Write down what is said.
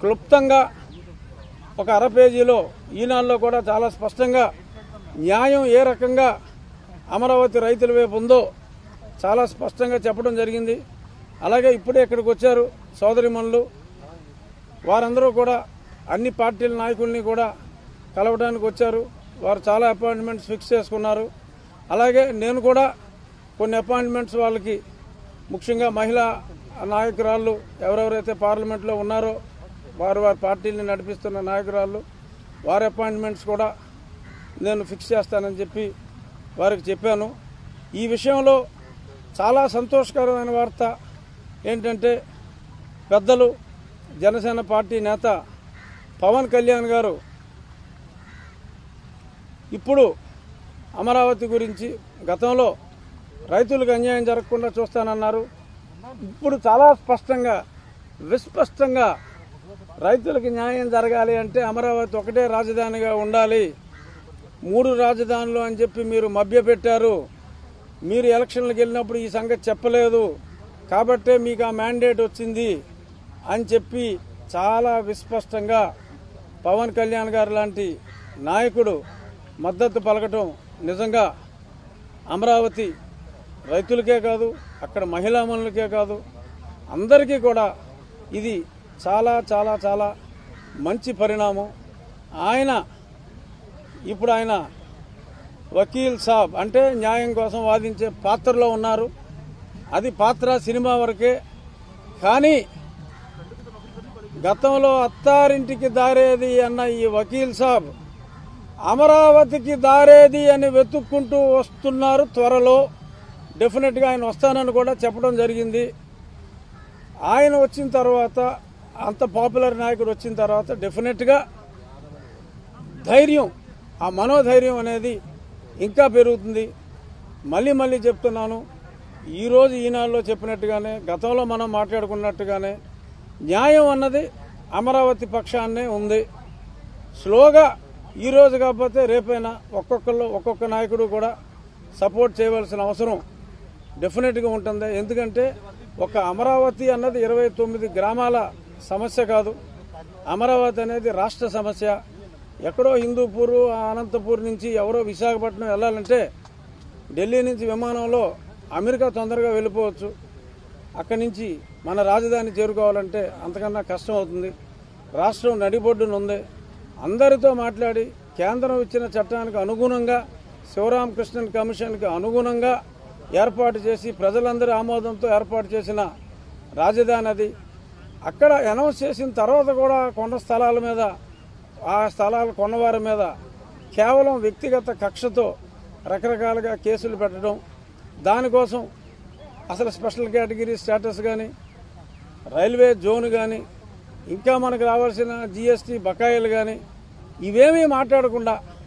క్లుప్తంగా ఒక అర పేజీలో ఈనాడులో కూడా చాలా స్పష్టంగా న్యాయం ఏ రకంగా అమరావతి రైతుల వైపు ఉందో చాలా స్పష్టంగా చెప్పడం జరిగింది అలాగే ఇప్పుడే ఇక్కడికి వచ్చారు సోదరిమణులు వారందరూ కూడా అన్ని పార్టీల నాయకుల్ని కూడా కలవడానికి వచ్చారు వారు చాలా అపాయింట్మెంట్స్ ఫిక్స్ చేసుకున్నారు అలాగే నేను కూడా కొన్ని అపాయింట్మెంట్స్ వాళ్ళకి ముఖ్యంగా మహిళా నాయకురాళ్ళు ఎవరెవరైతే పార్లమెంట్లో ఉన్నారో వారు వారి పార్టీని నడిపిస్తున్న నాయకురాళ్ళు వారి అపాయింట్మెంట్స్ కూడా నేను ఫిక్స్ చేస్తానని చెప్పి వారికి చెప్పాను ఈ విషయంలో చాలా సంతోషకరమైన వార్త ఏంటంటే పెద్దలు జనసేన పార్టీ నేత పవన్ కళ్యాణ్ గారు ఇప్పుడు అమరావతి గురించి గతంలో రైతులకు అన్యాయం జరగకుండా చూస్తానన్నారు ఇప్పుడు చాలా స్పష్టంగా విస్పష్టంగా రైతులకు న్యాయం జరగాలి అంటే అమరావతి ఒకటే రాజధానిగా ఉండాలి మూడు రాజధానులు అని చెప్పి మీరు మభ్యపెట్టారు మీరు ఎలక్షన్లకు వెళ్ళినప్పుడు ఈ సంగతి చెప్పలేదు కాబట్టే మీకు ఆ మ్యాండేట్ వచ్చింది అని చెప్పి చాలా విస్పష్టంగా పవన్ కళ్యాణ్ గారు లాంటి నాయకుడు మద్దతు పలకటం నిజంగా అమరావతి రైతులకే కాదు అక్కడ మహిళామణులకే కాదు అందరికీ కూడా ఇది చాలా చాలా చాలా మంచి పరిణామం ఆయన ఇప్పుడు ఆయన వకీల్ సాబ్ అంటే న్యాయం కోసం వాదించే పాత్రలో ఉన్నారు అది పాత్ర సినిమా వరకే కానీ గతంలో అత్తారింటికి దారేది అన్న ఈ వకీల్ సాబ్ అమరావతికి దారేది అని వెతుక్కుంటూ వస్తున్నారు త్వరలో డెఫినెట్గా ఆయన వస్తానని కూడా చెప్పడం జరిగింది ఆయన వచ్చిన తర్వాత అంత పాపులర్ నాయకుడు వచ్చిన తర్వాత డెఫినెట్గా ధైర్యం ఆ మనోధైర్యం అనేది ఇంకా పెరుగుతుంది మళ్ళీ మళ్ళీ చెప్తున్నాను ఈరోజు ఈనాడులో చెప్పినట్టుగానే గతంలో మనం మాట్లాడుకున్నట్టుగానే న్యాయం అన్నది అమరావతి పక్షాన్నే ఉంది స్లోగా ఈ రోజు కాకపోతే రేపైనా ఒక్కొక్కళ్ళు ఒక్కొక్క నాయకుడు కూడా సపోర్ట్ చేయవలసిన అవసరం డెఫినెట్గా ఉంటుంది ఎందుకంటే ఒక అమరావతి అన్నది ఇరవై తొమ్మిది గ్రామాల సమస్య కాదు అమరావతి అనేది రాష్ట్ర సమస్య ఎక్కడో హిందూపూర్ అనంతపూర్ నుంచి ఎవరో విశాఖపట్నం వెళ్ళాలంటే ఢిల్లీ నుంచి విమానంలో అమెరికా తొందరగా వెళ్ళిపోవచ్చు అక్కడి నుంచి మన రాజధాని చేరుకోవాలంటే అంతకన్నా కష్టం అవుతుంది రాష్ట్రం నడిబొడ్డున ఉంది అందరితో మాట్లాడి కేంద్రం ఇచ్చిన చట్టానికి అనుగుణంగా శివరామకృష్ణన్ కమిషన్కి అనుగుణంగా ఏర్పాటు చేసి ప్రజలందరి ఆమోదంతో ఏర్పాటు చేసిన రాజధాని అది అక్కడ అనౌన్స్ చేసిన తర్వాత కూడా కొండ స్థలాల మీద ఆ స్థలాలు కొన్నవారి మీద కేవలం వ్యక్తిగత కక్షతో రకరకాలుగా కేసులు పెట్టడం దానికోసం అసలు స్పెషల్ కేటగిరీ స్టేటస్ కానీ రైల్వే జోన్ కానీ ఇంకా మనకు రావాల్సిన జీఎస్టీ బకాయిలు కానీ ఇవేమీ మాట్లాడకుండా